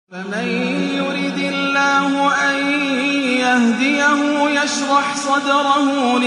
فمن يرد الله أن يهديه يشرح صدره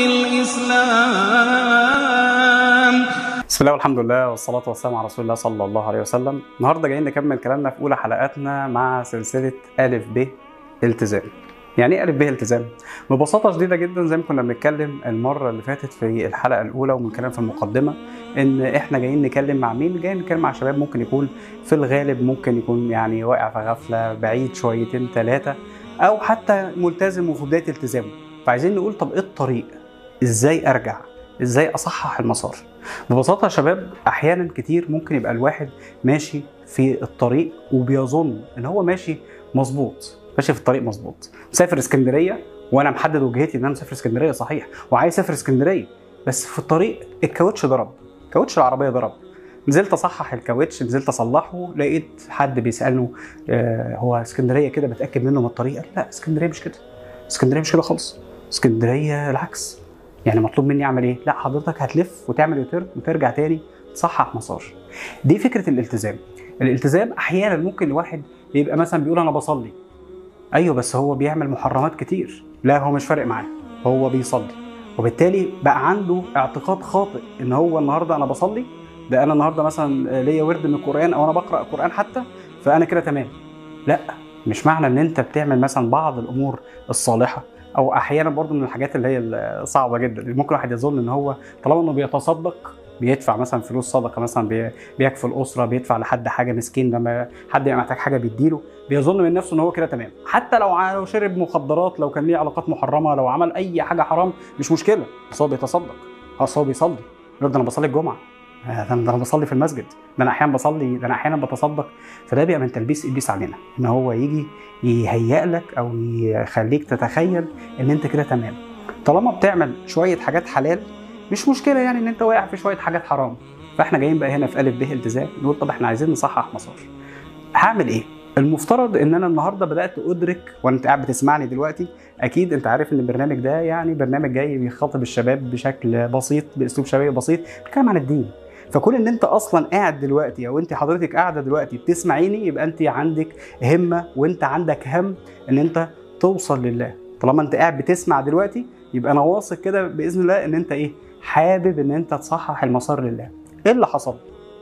للإسلام بسم الله والحمد لله والصلاة والسلام على رسول الله صلى الله عليه وسلم النهاردة جايين نكمل كلامنا في أولى حلقاتنا مع سلسلة ألف ب التزام يعني ايه ألف ب التزام؟ ببساطة شديدة جدا زي ما كنا بنتكلم المرة اللي فاتت في الحلقة الأولى وبنتكلم في المقدمة إن إحنا جايين نتكلم مع مين؟ جايين نتكلم مع شباب ممكن يكون في الغالب ممكن يكون يعني واقع في غفلة بعيد شويتين ثلاثة أو حتى ملتزم وفي بداية التزامه فعايزين نقول طب إيه الطريق؟ إزاي أرجع؟ إزاي أصحح المسار؟ ببساطة يا شباب أحيانا كتير ممكن يبقى الواحد ماشي في الطريق وبيظن إن هو ماشي مظبوط ماشي في الطريق مظبوط مسافر اسكندريه وانا محدد وجهتي ان انا مسافر اسكندريه صحيح وعايز اسافر اسكندريه بس في الطريق الكاوتش ضرب كاوتش العربيه ضرب نزلت اصحح الكاوتش نزلت اصلحه لقيت حد بيسالنه آه هو اسكندريه كده بتاكد منه من الطريق قال لا اسكندريه مش كده اسكندريه مش كده خالص اسكندريه العكس يعني مطلوب مني اعمل ايه لا حضرتك هتلف وتعمل يوتيرن وترجع تاني تصحح مسار دي فكره الالتزام الالتزام احيانا ممكن الواحد يبقى مثلا بيقول انا بصلي ايوه بس هو بيعمل محرمات كتير لا هو مش فارق معاه هو بيصلي وبالتالي بقى عنده اعتقاد خاطئ ان هو النهارده انا بصلي ده انا النهارده مثلا ليا ورد من القران او انا بقرا قران حتى فانا كده تمام لا مش معنى ان انت بتعمل مثلا بعض الامور الصالحه او احيانا برضو من الحاجات اللي هي الصعبه جدا ممكن واحد يظن ان هو طالما انه بيتصدق بيدفع مثلا فلوس صدقه مثلا بيكفي الاسره بيدفع لحد حاجه مسكين لما حد يبقى محتاج حاجه بيديله بيظن من نفسه ان هو كده تمام حتى لو لو شرب مخدرات لو كان ليه علاقات محرمه لو عمل اي حاجه حرام مش مشكله بس هو بيتصدق خلاص هو بيصلي يقول ده انا بصلي الجمعه ده انا بصلي في المسجد ده انا احيانا بصلي ده انا احيانا بتصدق فده بيبقى من تلبيس ابليس علينا ان هو يجي يهيئ لك او يخليك تتخيل ان انت كده تمام طالما بتعمل شويه حاجات حلال مش مشكله يعني ان انت واقع في شويه حاجات حرام فاحنا جايين بقى هنا في الف ب التزام نقول طب احنا عايزين نصحح مسار هعمل ايه المفترض ان انا النهارده بدات ادرك وانت قاعد بتسمعني دلوقتي اكيد انت عارف ان البرنامج ده يعني برنامج جاي بيخاطب الشباب بشكل بسيط باسلوب شبابي بسيط بيتكلم عن الدين فكون ان انت اصلا قاعد دلوقتي او انت حضرتك قاعده دلوقتي بتسمعيني يبقى انت عندك همه وانت عندك هم ان انت توصل لله طالما انت قاعد بتسمع دلوقتي يبقى انا واثق كده باذن الله ان انت ايه حابب ان انت تصحح المسار لله ايه اللي حصل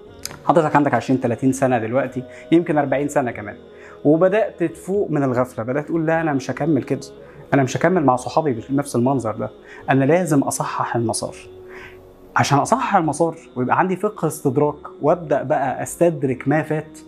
حضرتك عندك 20 30 سنه دلوقتي يمكن 40 سنه كمان وبدات تفوق من الغفله بدات تقول لا انا مش هكمل كده انا مش هكمل مع صحابي بنفس المنظر ده انا لازم اصحح المسار عشان اصحح المسار ويبقى عندي فقه استدراك وابدا بقى استدرك ما فات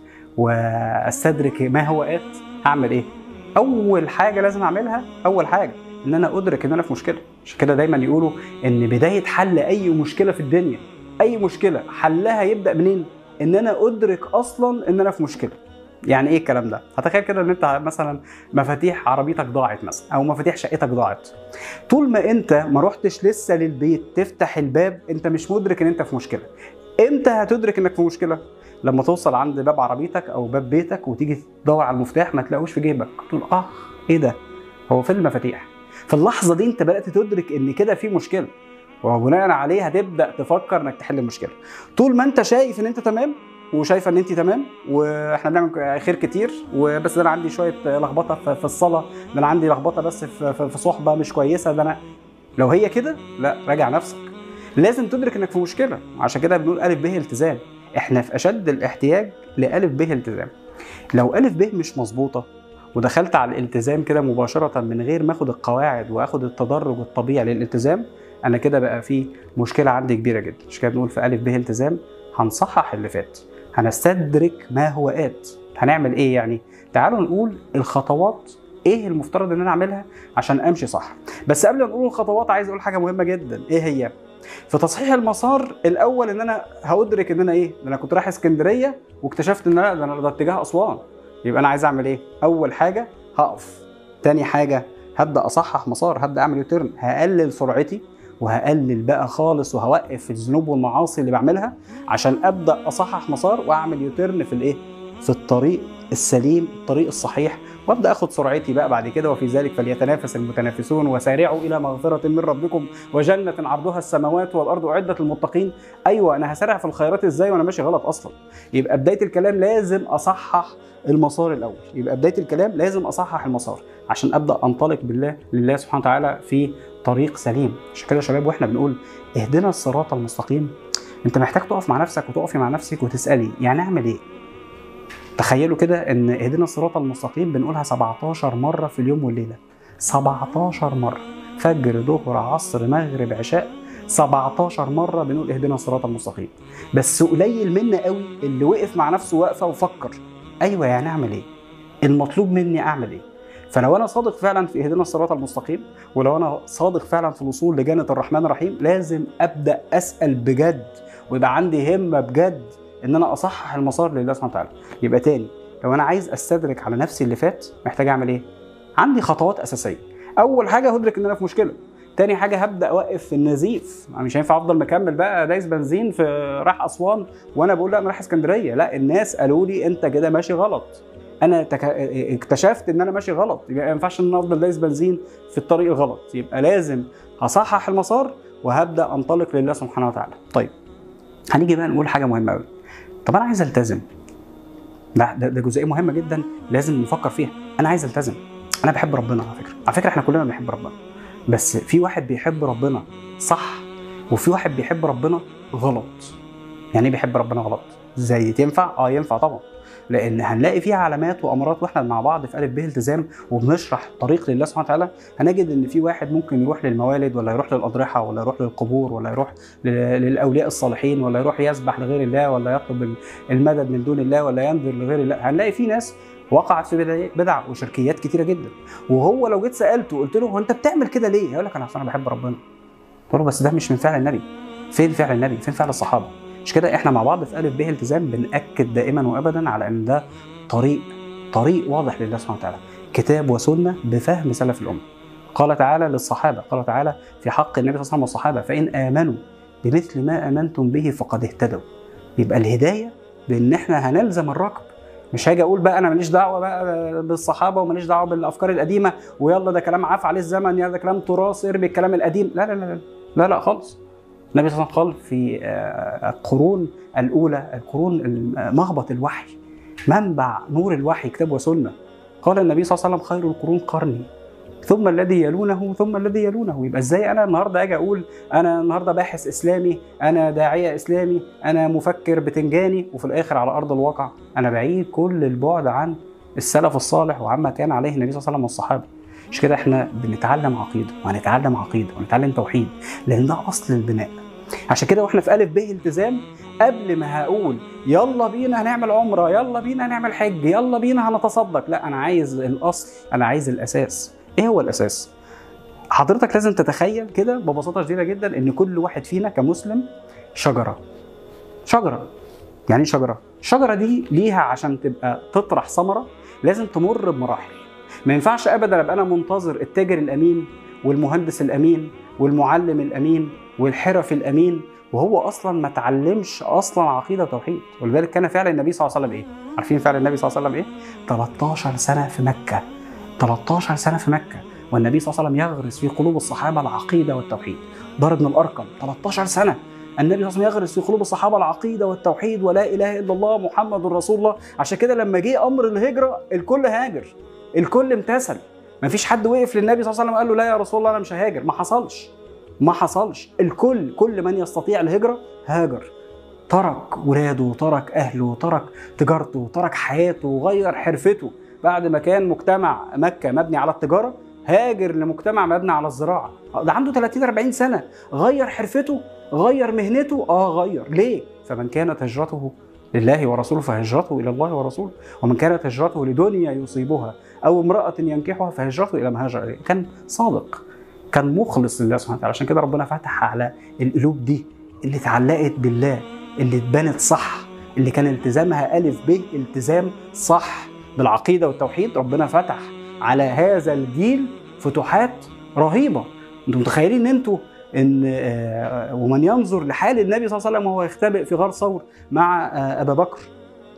واستدرك ما هو ات هعمل ايه اول حاجه لازم اعملها اول حاجه ان انا ادرك ان انا في مشكله عشان كده دايما يقولوا ان بدايه حل اي مشكله في الدنيا اي مشكله حلها يبدا منين ان انا ادرك اصلا ان انا في مشكله يعني ايه الكلام ده هتخيل كده ان انت مثلا مفاتيح عربيتك ضاعت مثلا او مفاتيح شقتك ضاعت طول ما انت ما رحتش لسه للبيت تفتح الباب انت مش مدرك ان انت في مشكله امتى هتدرك انك في مشكله لما توصل عند باب عربيتك او باب بيتك وتيجي تدور على المفتاح ما تلاقوش في جيبك تقول اه ايه ده هو فين المفاتيح في اللحظه دي انت بدات تدرك ان كده في مشكله وبناء عليه هتبدا تفكر انك تحل المشكله طول ما انت شايف ان انت تمام وشايفه ان انت تمام واحنا بنعمل خير كتير وبس ده انا عندي شويه لخبطه في الصلاه ده انا عندي لخبطه بس في صحبه مش كويسه ده انا لو هي كده لا راجع نفسك لازم تدرك انك في مشكله عشان كده بنقول الف ب التزام احنا في اشد الاحتياج لالف ب التزام لو الف ب مش مظبوطه ودخلت على الالتزام كده مباشره من غير ما اخد القواعد واخد التدرج الطبيعي للالتزام انا كده بقى في مشكله عندي كبيره جدا عشان كده بنقول في الف ب التزام هنصحح اللي فات هنستدرك ما هو آت هنعمل ايه يعني تعالوا نقول الخطوات ايه المفترض ان انا اعملها عشان امشي صح بس قبل ما نقول الخطوات عايز اقول حاجه مهمه جدا ايه هي في تصحيح المسار الاول ان انا هادرك ان انا ايه ده انا كنت رايح اسكندريه واكتشفت ان لا ده انا ده اتجاه اسوان يبقى انا عايز اعمل ايه اول حاجه هقف تاني حاجه هبدا اصحح مسار هبدا اعمل يوتيرن هقلل سرعتي وهقلل بقى خالص وهوقف الذنوب والمعاصي اللي بعملها عشان ابدا اصحح مسار واعمل يوتيرن في الايه في الطريق الطريق السليم الطريق الصحيح وابدا اخد سرعتي بقى بعد كده وفي ذلك فليتنافس المتنافسون وسارعوا الى مغفره من ربكم وجنه عرضها السماوات والارض اعدت للمتقين ايوه انا هسارع في الخيرات ازاي وانا ماشي غلط اصلا يبقى بدايه الكلام لازم اصحح المسار الاول يبقى بدايه الكلام لازم اصحح المسار عشان ابدا انطلق بالله لله سبحانه وتعالى في طريق سليم عشان كده يا شباب واحنا بنقول اهدنا الصراط المستقيم انت محتاج تقف مع نفسك وتقفي مع نفسك وتسالي يعني اعمل ايه تخيلوا كده ان اهدنا الصراط المستقيم بنقولها 17 مره في اليوم والليله 17 مره فجر ظهر عصر مغرب عشاء 17 مره بنقول اهدنا الصراط المستقيم بس قليل منا قوي اللي وقف مع نفسه واقفه وفكر ايوه يعني اعمل ايه المطلوب مني اعمل ايه فلو انا صادق فعلا في اهدنا الصراط المستقيم ولو انا صادق فعلا في الوصول لجنه الرحمن الرحيم لازم ابدا اسال بجد ويبقى عندي همه بجد ان انا اصحح المسار لله سبحانه وتعالى يبقى تاني لو انا عايز استدرك على نفسي اللي فات محتاج اعمل ايه عندي خطوات اساسيه اول حاجه هدرك ان انا في مشكله تاني حاجه هبدا اوقف في النزيف مش هينفع افضل مكمل بقى دايس بنزين في رايح اسوان وانا بقول لا انا رايح اسكندريه لا الناس قالوا لي انت كده ماشي غلط انا تك... اكتشفت ان انا ماشي غلط يبقى ما ينفعش ان انا افضل دايس بنزين في الطريق الغلط يبقى لازم هصحح المسار وهبدا انطلق لله سبحانه وتعالى طيب هنيجي بقى نقول حاجه مهمه قوي طب انا عايز التزم ده ده, ده جزئيه مهمه جدا لازم نفكر فيها انا عايز التزم انا بحب ربنا على فكره على فكره احنا كلنا بنحب ربنا بس في واحد بيحب ربنا صح وفي واحد بيحب ربنا غلط يعني ايه بيحب ربنا غلط ازاي تنفع اه ينفع طبعا لان هنلاقي فيها علامات وامارات واحنا مع بعض في الف ب التزام وبنشرح طريق لله سبحانه وتعالى هنجد ان في واحد ممكن يروح للموالد ولا يروح للاضرحه ولا يروح للقبور ولا يروح للاولياء الصالحين ولا يروح يسبح لغير الله ولا يطلب المدد من دون الله ولا ينذر لغير الله هنلاقي في ناس وقعت في بدع بدع وشركيات كتيره جدا وهو لو جيت سالته قلت له هو انت بتعمل كده ليه؟ يقول لك انا عشان انا بحب ربنا. قلت له بس ده مش من فعل النبي. فين فعل النبي؟ فين فعل الصحابه؟ مش كده احنا مع بعض في الف ب التزام بناكد دائما وابدا على ان ده طريق طريق واضح لله سبحانه وتعالى كتاب وسنه بفهم سلف الامه. قال تعالى للصحابه قال تعالى في حق النبي صلى الله عليه وسلم والصحابه فان امنوا بمثل ما امنتم به فقد اهتدوا. يبقى الهدايه بان احنا هنلزم الركب مش هاجي اقول بقى انا ماليش دعوه بقى بالصحابه وماليش دعوه بالافكار القديمه ويلا ده كلام عاف عليه الزمن يا ده كلام تراث ارمي الكلام القديم لا لا لا لا لا خالص النبي صلى الله عليه وسلم قال في القرون الاولى القرون مهبط الوحي منبع نور الوحي كتاب وسنه قال النبي صلى الله عليه وسلم خير القرون قرني ثم الذي يلونه ثم الذي يلونه يبقى ازاي انا النهارده اجي اقول انا النهارده باحث اسلامي انا داعيه اسلامي انا مفكر بتنجاني وفي الاخر على ارض الواقع انا بعيد كل البعد عن السلف الصالح وعما كان عليه النبي صلى الله عليه وسلم والصحابه مش كده احنا بنتعلم عقيده وهنتعلم عقيده ونتعلم توحيد لان ده اصل البناء عشان كده واحنا في الف ب التزام قبل ما هقول يلا بينا هنعمل عمره يلا بينا هنعمل حج يلا بينا هنتصدق لا انا عايز الاصل انا عايز الاساس ايه هو الاساس حضرتك لازم تتخيل كده ببساطه شديده جدا ان كل واحد فينا كمسلم شجره شجره يعني ايه شجره الشجره دي ليها عشان تبقى تطرح ثمره لازم تمر بمراحل ما ينفعش ابدا ابقى انا منتظر التاجر الامين والمهندس الامين والمعلم الامين والحرف الامين وهو اصلا ما اتعلمش اصلا عقيده وتوحيد ولذلك كان فعل النبي صلى الله عليه وسلم ايه عارفين فعل النبي صلى الله عليه وسلم ايه 13 سنه في مكه 13 سنه في مكه والنبي صلى الله عليه وسلم يغرس في قلوب الصحابه العقيده والتوحيد ضرب بن الارقم 13 سنه النبي صلى الله عليه وسلم يغرس في قلوب الصحابه العقيده والتوحيد ولا اله الا الله محمد رسول الله عشان كده لما جه امر الهجره الكل هاجر الكل امتثل ما فيش حد وقف للنبي صلى الله عليه وسلم قال له لا يا رسول الله انا مش هاجر ما حصلش ما حصلش الكل كل من يستطيع الهجره هاجر ترك ولاده ترك اهله ترك تجارته ترك حياته وغير حرفته بعد ما كان مجتمع مكه مبني على التجاره هاجر لمجتمع مبني على الزراعه ده عنده 30 40 سنه غير حرفته غير مهنته اه غير ليه فمن كانت هجرته لله ورسوله فهجرته الى الله ورسوله ومن كانت هجرته لدنيا يصيبها او امراه ينكحها فهجرته الى ما هاجر اليه كان صادق كان مخلص لله سبحانه وتعالى عشان كده ربنا فتح على القلوب دي اللي اتعلقت بالله اللي اتبنت صح اللي كان التزامها الف ب التزام صح بالعقيده والتوحيد ربنا فتح على هذا الجيل فتوحات رهيبه انتم متخيلين ان انتوا ان آه ومن ينظر لحال النبي صلى الله عليه وسلم وهو يختبئ في غار ثور مع آه ابا بكر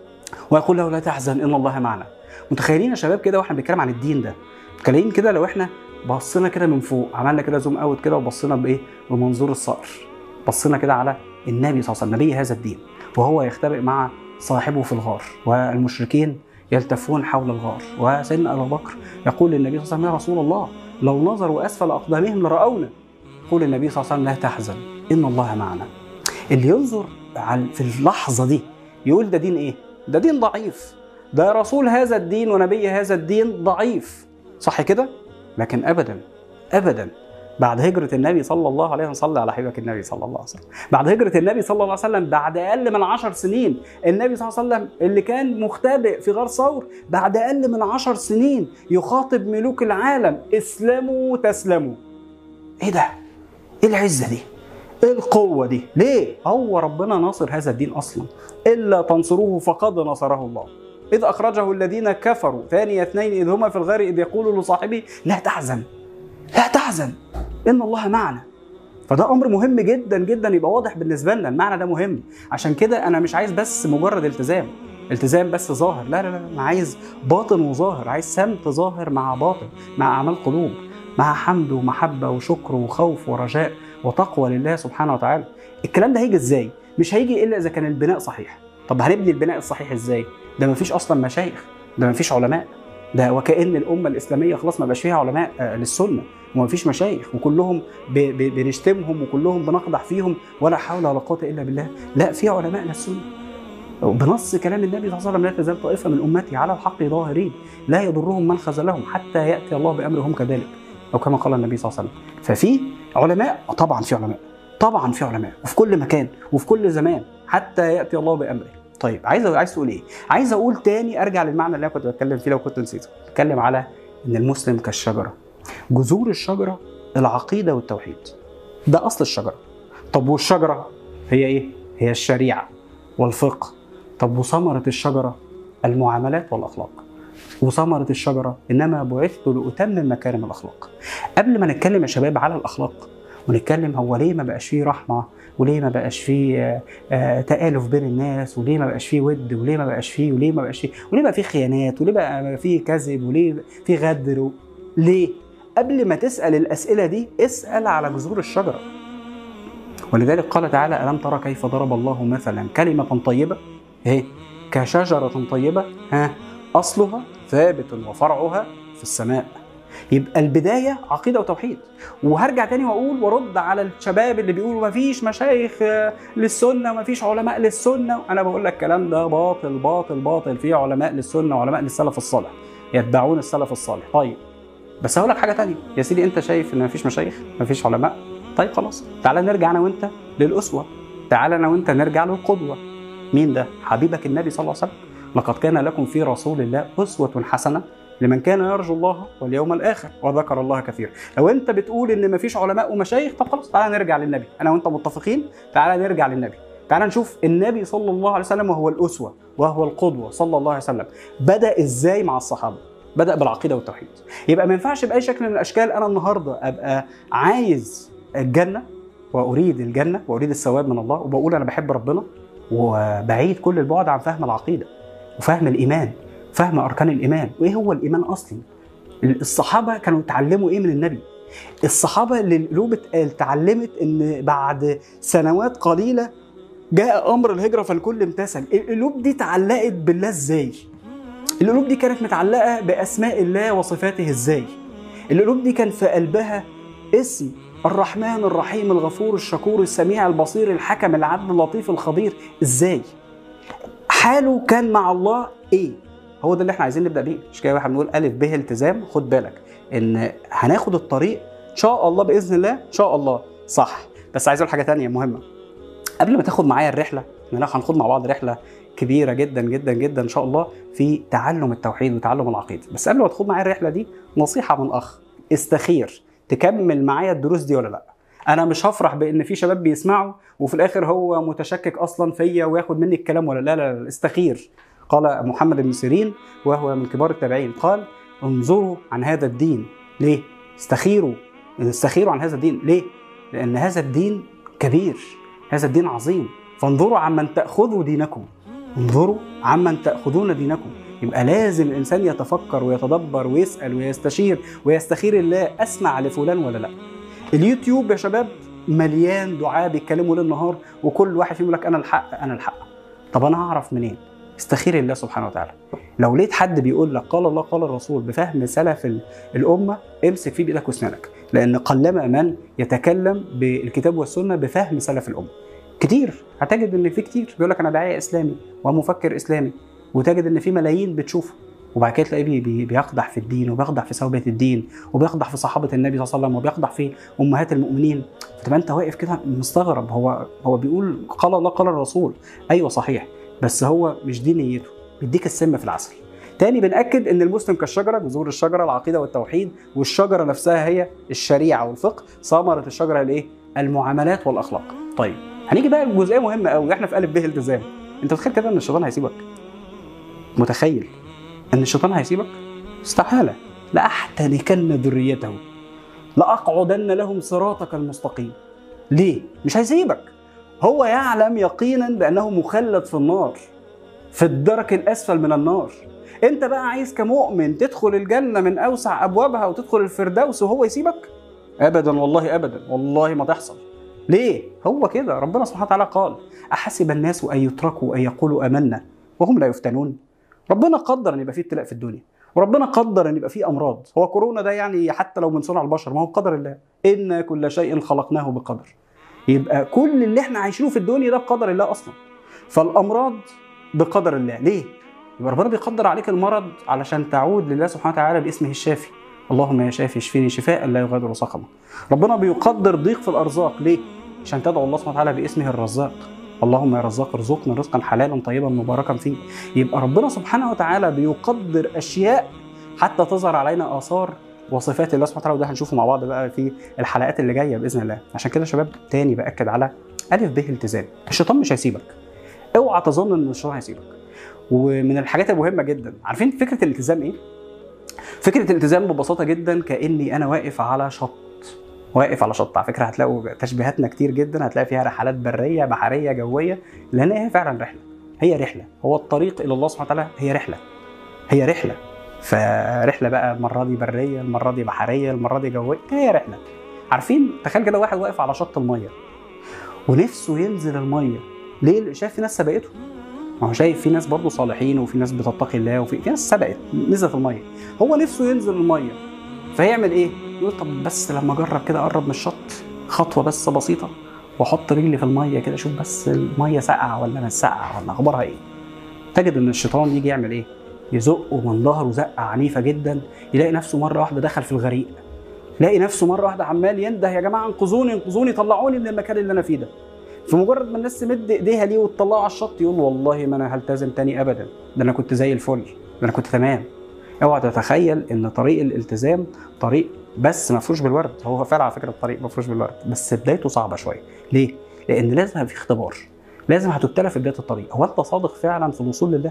ويقول له لا تحزن ان الله معنا متخيلين يا شباب كده واحنا بنتكلم عن الدين ده متخيلين كده لو احنا بصينا كده من فوق عملنا كده زوم اوت كده وبصينا بايه بمنظور الصقر بصينا كده على النبي صلى الله عليه وسلم نبي هذا الدين وهو يختبئ مع صاحبه في الغار والمشركين يلتفون حول الغار وسيدنا ابو بكر يقول للنبي صلى الله عليه وسلم يا رسول الله لو نظروا اسفل اقدامهم لراونا يقول النبي صلى الله عليه وسلم لا تحزن ان الله معنا اللي ينظر على- في اللحظه دي يقول ده دين ايه ده دين ضعيف ده رسول هذا الدين ونبي هذا الدين ضعيف صح كده لكن ابدا ابدا بعد هجرة النبي صلى الله عليه وسلم صلى على حبيبك النبي صلى الله عليه وسلم بعد هجرة النبي صلى الله عليه وسلم بعد أقل من عشر سنين النبي صلى الله عليه وسلم اللي كان مختبئ في غار ثور بعد أقل من عشر سنين يخاطب ملوك العالم اسلموا تسلموا ايه ده ايه العزة دي ايه القوة دي ليه هو ربنا ناصر هذا الدين أصلا إلا تنصروه فقد نصره الله إذ أخرجه الذين كفروا ثاني اثنين إذ هما في الغار إذ يقول لصاحبه لا تحزن لا تحزن إن الله معنا فده امر مهم جدا جدا يبقى واضح بالنسبه لنا المعنى ده مهم عشان كده انا مش عايز بس مجرد التزام التزام بس ظاهر لا لا لا انا عايز باطن وظاهر عايز سمت ظاهر مع باطن مع اعمال قلوب مع حمد ومحبه وشكر وخوف ورجاء وتقوى لله سبحانه وتعالى الكلام ده هيجي ازاي مش هيجي الا اذا كان البناء صحيح طب هنبني البناء الصحيح ازاي ده مفيش اصلا مشايخ ده مفيش علماء ده وكأن الأمة الإسلامية خلاص ما بقاش فيها علماء آه، للسنة وما فيش مشايخ وكلهم ب- ب- بنشتمهم وكلهم بنقدح فيهم ولا حول ولا قوة إلا بالله لا في علماء للسنة بنص كلام النبي صلى الله عليه وسلم لا تزال طائفة من أمتي على الحق ظاهرين لا يضرهم من خذلهم حتى يأتي الله بأمرهم كذلك أو كما قال النبي صلى الله عليه وسلم ففي علماء طبعا في علماء طبعا في علماء وفي كل مكان وفي كل زمان حتى يأتي الله بأمره طيب عايز عايز تقول ايه؟ عايز اقول تاني ارجع للمعنى اللي انا كنت بتكلم فيه لو كنت نسيته، بتكلم على ان المسلم كالشجره. جذور الشجره العقيده والتوحيد. ده اصل الشجره. طب والشجره هي ايه؟ هي الشريعه والفقه. طب وثمره الشجره المعاملات والاخلاق. وثمره الشجره انما بعثت لاتمم مكارم الاخلاق. قبل ما نتكلم يا شباب على الاخلاق ونتكلم هو ليه ما بقاش فيه رحمه وليه ما بقاش فيه آه، آه، تآلف بين الناس وليه ما بقاش فيه ود وليه ما بقاش فيه وليه ما بقاش فيه وليه بقى فيه خيانات وليه بقى فيه كذب وليه فيه غدر و... ليه؟ قبل ما تسأل الأسئلة دي اسأل على جذور الشجرة ولذلك قال تعالى ألم ترى كيف ضرب الله مثلا كلمة طيبة ايه كشجرة طيبة ها أصلها ثابت وفرعها في السماء يبقى البداية عقيدة وتوحيد وهرجع تاني واقول وارد على الشباب اللي بيقولوا مفيش مشايخ آه، للسنه ومفيش علماء للسنه انا بقول لك الكلام ده باطل باطل باطل في علماء للسنه وعلماء للسلف الصالح يتبعون السلف الصالح طيب بس هقول لك حاجه تانية يا سيدي انت شايف ان مفيش مشايخ مفيش علماء طيب خلاص تعالى نرجع انا وانت للاسوه تعالى انا وانت نرجع للقدوه مين ده حبيبك النبي صلى الله عليه وسلم لقد كان لكم في رسول الله اسوه حسنه لمن كان يرجو الله واليوم الاخر وذكر الله كثيرا لو انت بتقول ان مفيش علماء ومشايخ طب خلاص تعالى نرجع للنبي انا وانت متفقين تعالى نرجع للنبي تعالى نشوف النبي صلى الله عليه وسلم وهو الاسوه وهو القدوه صلى الله عليه وسلم بدا ازاي مع الصحابه بدا بالعقيده والتوحيد يبقى ما ينفعش باي شكل من الاشكال انا النهارده ابقى عايز الجنه واريد الجنه واريد الثواب من الله وبقول انا بحب ربنا وبعيد كل البعد عن فهم العقيده وفهم الايمان فهم اركان الايمان وايه هو الايمان اصلا الصحابه كانوا اتعلموا ايه من النبي الصحابه اللي القلوب ات- اتعلمت ان بعد سنوات قليله جاء امر الهجره فالكل امتثل القلوب دي اتعلقت بالله ازاي القلوب دي كانت متعلقه باسماء الله وصفاته ازاي القلوب دي كان في قلبها اسم الرحمن الرحيم الغفور الشكور السميع البصير الحكم العدل اللطيف الخبير ازاي حاله كان مع الله ايه هو ده اللي احنا عايزين نبدا بيه مش كده احنا بنقول الف ب التزام خد بالك ان هناخد الطريق ان شاء الله باذن الله ان شاء الله صح بس عايز اقول حاجه تانية مهمه قبل ما تاخد معايا الرحله احنا لو هناخد مع بعض رحله كبيره جدا جدا جدا ان شاء الله في تعلم التوحيد وتعلم العقيده بس قبل ما تاخد معايا الرحله دي نصيحه من اخ استخير تكمل معايا الدروس دي ولا لا انا مش هفرح بان في شباب بيسمعوا وفي الاخر هو متشكك اصلا فيا وياخد مني الكلام ولا لا لا, لا استخير قال محمد بن سيرين وهو من كبار التابعين قال انظروا عن هذا الدين ليه استخيروا استخيروا عن هذا الدين ليه لان هذا الدين كبير هذا الدين عظيم فانظروا عمن تاخذوا دينكم انظروا عمن تاخذون دينكم يبقى لازم الانسان يتفكر ويتدبر ويسال ويستشير ويستخير الله اسمع لفلان ولا لا اليوتيوب يا شباب مليان دعاء بيتكلموا ليل نهار وكل واحد فيهم يقول لك انا الحق انا الحق طب انا هعرف منين استخير الله سبحانه وتعالى لو لقيت حد بيقول لك قال الله قال الرسول بفهم سلف ال- الامه امسك فيه بايدك واسنانك لان قلما من يتكلم بالكتاب والسنه بفهم سلف الامه كتير هتجد ان في كتير بيقول لك انا داعيه اسلامي ومفكر اسلامي وتجد ان في ملايين بتشوفه وبعد كده تلاقيه بي- بي- بيقدح في الدين وبيقدح في ثوبة الدين وبيقدح في صحابة النبي صلى الله عليه وسلم وبيقدح في أمهات المؤمنين فتبقى أنت واقف كده مستغرب هو هو بيقول قال الله قال الرسول أيوه صحيح بس هو مش دي نيته بيديك السم في العسل تاني بنأكد ان المسلم كالشجره جذور الشجره العقيده والتوحيد والشجره نفسها هي الشريعه والفقه ثمره الشجره الايه؟ المعاملات والاخلاق. طيب هنيجي بقى لجزئيه مهمه قوي احنا في الف ب التزام. انت متخيل كده ان الشيطان هيسيبك؟ متخيل ان الشيطان هيسيبك؟ استحاله لاحتنكن ذريته لاقعدن لهم صراطك المستقيم. ليه؟ مش هيسيبك. هو يعلم يقينا بانه مخلد في النار. في الدرك الاسفل من النار. انت بقى عايز كمؤمن تدخل الجنه من اوسع ابوابها وتدخل الفردوس وهو يسيبك؟ ابدا والله ابدا والله ما تحصل. ليه؟ هو كده ربنا سبحانه وتعالى قال: احسب الناس ان يتركوا ان يقولوا امنا وهم لا يفتنون. ربنا قدر ان يبقى فيه ابتلاء في الدنيا وربنا قدر ان يبقى فيه امراض هو كورونا ده يعني حتى لو من صنع البشر ما هو بقدر الله ان كل شيء خلقناه بقدر يبقى كل اللي احنا عايشينه في الدنيا ده بقدر الله اصلا فالامراض بقدر الله ليه يبقى ربنا بيقدر عليك المرض علشان تعود لله سبحانه وتعالى باسمه الشافي اللهم يا شافي اشفيني شفاء لا يغادر سقما ربنا بيقدر ضيق في الارزاق ليه عشان تدعو الله سبحانه وتعالى باسمه الرزاق اللهم يا رزاق ارزقنا رزقا حلالا طيبا مباركا فيه يبقى ربنا سبحانه وتعالى بيقدر اشياء حتى تظهر علينا اثار وصفات الله سبحانه وتعالى وده هنشوفه مع بعض بقى في الحلقات اللي جايه باذن الله عشان كده يا شباب تاني باكد على الف ب التزام الشيطان مش هيسيبك اوعى تظن ان الشيطان هيسيبك ومن الحاجات المهمه جدا عارفين فكره الالتزام ايه فكره الالتزام ببساطه جدا كاني انا واقف على شط واقف على شط على فكره هتلاقوا تشبيهاتنا كتير جدا هتلاقي فيها رحلات بريه بحريه جويه لان هي فعلا رحله هي رحله هو الطريق الى الله سبحانه وتعالى هي رحله هي رحله فرحله بقى المره دي بريه المره دي بحريه المره دي جويه هي رحله عارفين تخيل كده واحد واقف على شط الميه ونفسه ينزل الميه ليه شايف في ناس سبقته ما هو شايف في ناس برضه صالحين وفي ناس بتتقي الله وفي في ناس سبقت نزلت الميه هو نفسه ينزل الميه فيعمل ايه؟ يقول طب بس لما اجرب كده اقرب من الشط خطوه بس بسيطه واحط رجلي في الميه كده اشوف بس الميه ساقعه ولا مش ساقعه ولا اخبارها ايه؟ تجد ان الشيطان يجي يعمل ايه؟ يزقه من ظهره زقه عنيفه جدا يلاقي نفسه مره واحده دخل في الغريق يلاقي نفسه مره واحده عمال ينده يا جماعه انقذوني انقذوني طلعوني من المكان اللي انا فيه ده في مجرد ما الناس تمد ايديها ليه وتطلعه على الشط يقول والله ما انا هلتزم تاني ابدا ده انا كنت زي الفل ده انا كنت تمام اوعى تتخيل ان طريق الالتزام طريق بس مفروش بالورد هو فعلا على فكره الطريق مفروش بالورد بس بدايته صعبه شويه ليه لان لازم في اختبار لازم هتبتلى في بدايه الطريق هو انت صادق فعلا في الوصول لله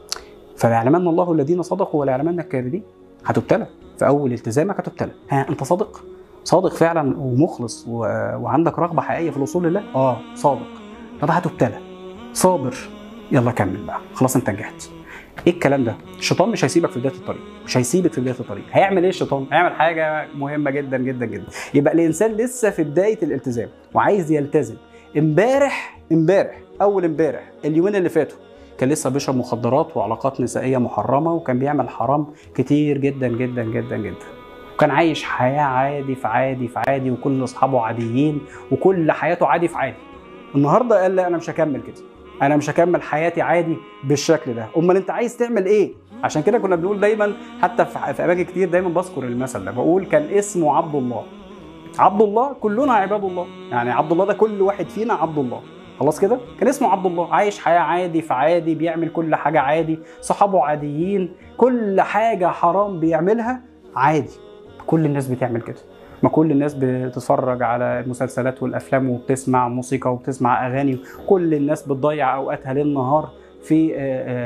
فليعلمن الله الذين صدقوا وليعلمن الكاذبين هتبتلى في اول التزامك هتبتلى ها انت صادق صادق فعلا ومخلص و... وعندك رغبه حقيقيه في الوصول لله اه صادق طب هتبتلى صابر يلا كمل بقى خلاص انت نجحت ايه الكلام ده الشيطان مش هيسيبك في بدايه الطريق مش هيسيبك في بدايه الطريق هيعمل ايه الشيطان هيعمل حاجه مهمه جدا جدا جدا يبقى الانسان لسه في بدايه الالتزام وعايز يلتزم امبارح امبارح اول امبارح اليومين اللي فاتوا كان لسه بيشرب مخدرات وعلاقات نسائيه محرمه وكان بيعمل حرام كتير جدا جدا جدا جدا وكان عايش حياه عادي في عادي في عادي وكل اصحابه عاديين وكل حياته عادي في عادي النهارده قال لا انا مش هكمل كده انا مش هكمل حياتي عادي بالشكل ده امال انت عايز تعمل ايه عشان كده كنا بنقول دايما حتى في في اماكن كتير دايما بذكر المثل ده بقول كان اسمه عبد الله عبد الله كلنا عباد الله يعني عبد الله ده كل واحد فينا عبد الله خلاص كده كان اسمه عبد الله عايش حياه عادي في عادي بيعمل كل حاجه عادي صحابه عاديين كل حاجه حرام بيعملها عادي كل الناس بتعمل كده ما كل الناس بتتفرج على المسلسلات والافلام وبتسمع موسيقى وبتسمع اغاني كل الناس بتضيع اوقاتها ليل نهار في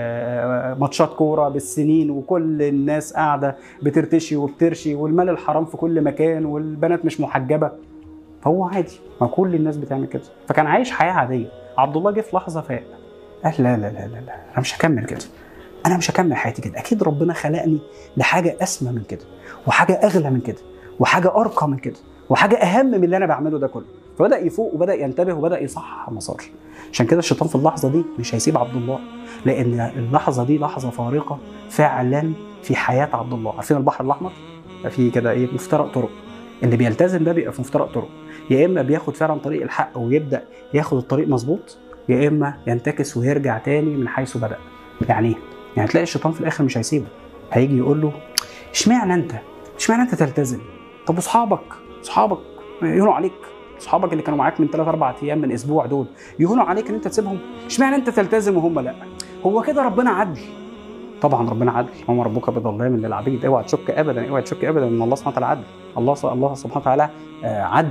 ماتشات كوره بالسنين وكل الناس قاعده بترتشي وبترشي والمال الحرام في كل مكان والبنات مش محجبه فهو عادي ما كل الناس بتعمل كده فكان عايش حياه عاديه عبد الله جه في لحظه فاق قال لا لا لا لا لا انا مش هكمل كده انا مش هكمل حياتي كده اكيد ربنا خلقني لحاجه اسمى من كده وحاجه اغلى من كده وحاجه ارقى من كده وحاجه اهم من اللي انا بعمله ده كله فبدا يفوق وبدا ينتبه وبدا يصحح المسار عشان كده الشيطان في اللحظه دي مش هيسيب عبد الله لان اللحظه دي لحظه فارقه فعلا في حياه عبد الله عارفين البحر الاحمر في كده ايه مفترق طرق اللي بيلتزم ده بيبقى في مفترق طرق يا اما بياخد فعلا طريق الحق ويبدا ياخد الطريق مظبوط يا اما ينتكس ويرجع تاني من حيث بدا يعني ايه يعني تلاقي الشيطان في الاخر مش هيسيبه هيجي يقول له اشمعنى انت اشمعنى انت تلتزم طب واصحابك اصحابك يهونوا عليك اصحابك اللي كانوا معاك من 3 4 ايام من اسبوع دول يهونوا عليك ان انت تسيبهم اشمعنى انت تلتزم وهم لا هو كده ربنا عدل طبعا ربنا عدل وما ربك بظلام للعبيد اوعى تشك ابدا اوعى تشك ابدا ان الله سبحانه وتعالى عدل الله الله سبحانه وتعالى آه، عدل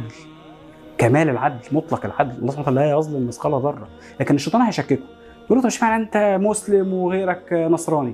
كمال العدل مطلق العدل الله سبحانه وتعالى لا يظلم مثقال ذره لكن الشيطان هيشككه يقول له طب اشمعنى انت مسلم وغيرك نصراني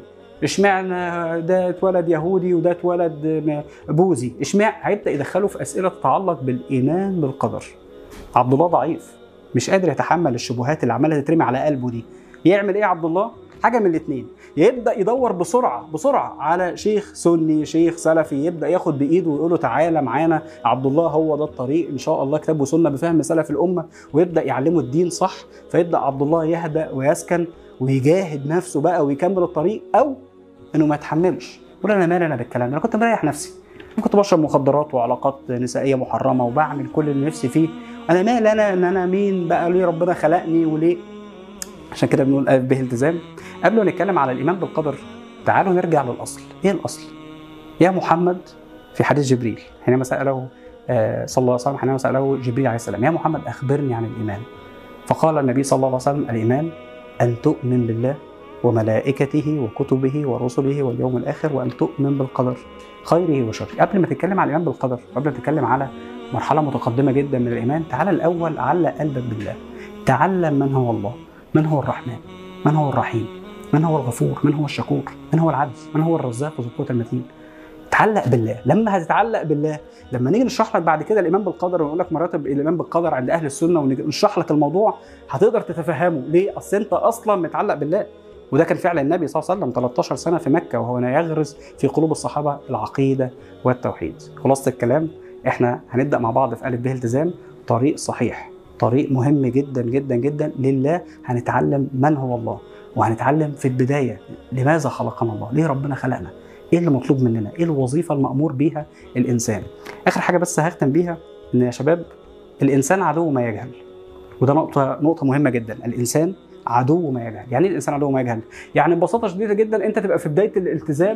اشمعنى ده اتولد يهودي وده اتولد بوذي اشمعنى هيبدا يدخله في اسئله تتعلق بالايمان بالقدر عبد الله ضعيف مش قادر يتحمل الشبهات اللي عماله تترمي على قلبه دي يعمل ايه عبد الله حاجه من الاثنين يبدا يدور بسرعه بسرعه على شيخ سني شيخ سلفي يبدا ياخد بايده ويقول له تعالى معانا عبد الله هو ده الطريق ان شاء الله كتاب وسنه بفهم سلف الامه ويبدا يعلمه الدين صح فيبدا عبد الله يهدأ ويسكن ويجاهد نفسه بقى ويكمل الطريق او انه ما يتحملش يقول انا مالي انا بالكلام ده انا كنت مريح نفسي أنا كنت بشرب مخدرات وعلاقات نسائيه محرمه وبعمل كل اللي نفسي فيه انا مالي انا ان انا مين بقى ليه ربنا خلقني وليه عشان كده بنقول ألف به التزام قبل ما نتكلم على الايمان بالقدر تعالوا نرجع للاصل ايه الاصل يا محمد في حديث جبريل حينما ساله آه، صلى الله عليه وسلم حينما ساله جبريل عليه السلام يا محمد اخبرني عن الايمان فقال النبي صلى الله عليه وسلم الايمان ان تؤمن بالله وملائكته وكتبه ورسله واليوم الاخر وان تؤمن بالقدر خيره وشره قبل ما تتكلم على الايمان بالقدر قبل ما تتكلم على مرحله متقدمه جدا من الايمان تعال الاول علق قلبك بالله تعلم من هو الله من هو الرحمن من هو الرحيم من هو الغفور من هو الشكور من هو العدل من هو الرزاق ذو القوه المتين تعلق بالله لما هتتعلق بالله لما نيجي نشرح لك بعد كده الايمان بالقدر ونقول لك مراتب الايمان بالقدر عند اهل السنه ونشرح لك الموضوع هتقدر تتفهمه ليه اصل انت اصلا متعلق بالله وده كان فعل النبي صلى الله عليه وسلم 13 سنه في مكه وهو يغرس في قلوب الصحابه العقيده والتوحيد خلاصه الكلام احنا هنبدا مع بعض في الف به التزام طريق صحيح طريق مهم جدا جدا جدا لله هنتعلم من هو الله وهنتعلم في البدايه لماذا خلقنا الله ليه ربنا خلقنا ايه اللي مطلوب مننا ايه الوظيفه المامور بيها الانسان اخر حاجه بس هختم بيها ان يا شباب الانسان عدو ما يجهل وده نقطه نقطه مهمه جدا الانسان عدو ما يجهل يعني ايه الانسان عدو ما يجهل يعني ببساطه شديده جدا انت تبقى في بدايه الالتزام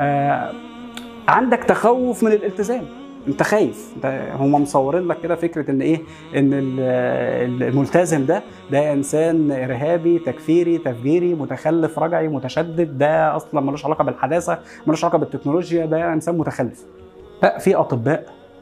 آه عندك تخوف من الالتزام انت خايف انت هم مصورين لك كده فكره ان ايه ان ال- الملتزم ده ده انسان ارهابي تكفيري تفجيري متخلف رجعي متشدد ده اصلا ملوش علاقه بالحداثه ملوش علاقه بالتكنولوجيا ده انسان متخلف لا في اطباء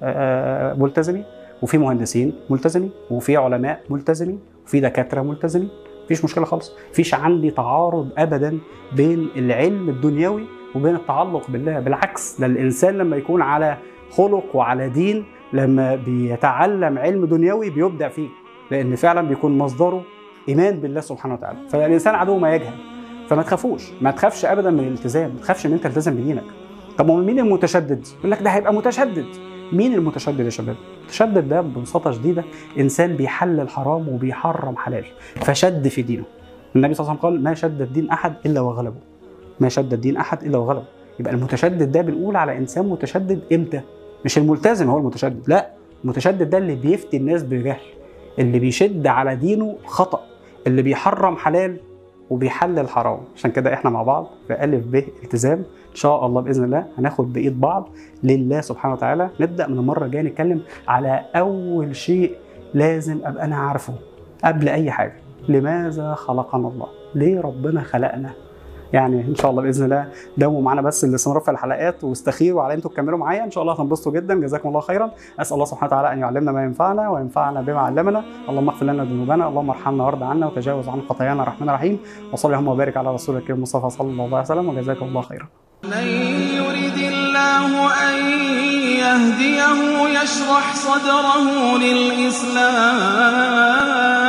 آه، ملتزمين وفي مهندسين ملتزمين وفي علماء ملتزمين وفي دكاتره ملتزمين مفيش مشكله خالص مفيش عندي تعارض ابدا بين العلم الدنيوي وبين التعلق بالله بالعكس ده الانسان لما يكون على خلق وعلى دين لما بيتعلم علم دنيوي بيبدع فيه لان فعلا بيكون مصدره ايمان بالله سبحانه وتعالى فالانسان عدو ما يجهل فما تخافوش ما تخافش ابدا من الالتزام ما تخافش ان انت تلتزم بدينك طب هو مين المتشدد يقول لك ده هيبقى متشدد مين المتشدد يا شباب المتشدد ده ببساطه شديده انسان بيحلل حرام وبيحرم حلال فشد في دينه النبي صلى الله عليه وسلم قال ما شد الدين احد الا وغلبه ما شد الدين احد الا وغلبه يبقى المتشدد ده بنقول على انسان متشدد امتى مش الملتزم هو المتشدد لا المتشدد ده اللي بيفتي الناس بجهل اللي بيشد على دينه خطأ اللي بيحرم حلال وبيحلل حرام عشان كده احنا مع بعض في ألف ب التزام ان شاء الله باذن الله هناخد بايد بعض لله سبحانه وتعالى نبدا من المره الجايه نتكلم على اول شيء لازم ابقى انا عارفه قبل اي حاجه لماذا خلقنا الله ليه ربنا خلقنا يعني ان شاء الله باذن الله داوموا معانا بس الاستمرار في الحلقات واستخيروا على انتوا تكملوا معايا ان شاء الله هتنبسطوا جدا جزاكم الله خيرا اسال الله سبحانه وتعالى ان يعلمنا ما ينفعنا وينفعنا بما علمنا اللهم اغفر لنا ذنوبنا اللهم ارحمنا وارض عنا وتجاوز عن خطايانا الرحمن الرحيم وصلي اللهم وبارك على رسولك الكريم المصطفى صلى الله عليه وسلم وجزاكم الله خيرا من يرد الله أن يهديه يشرح صدره للإسلام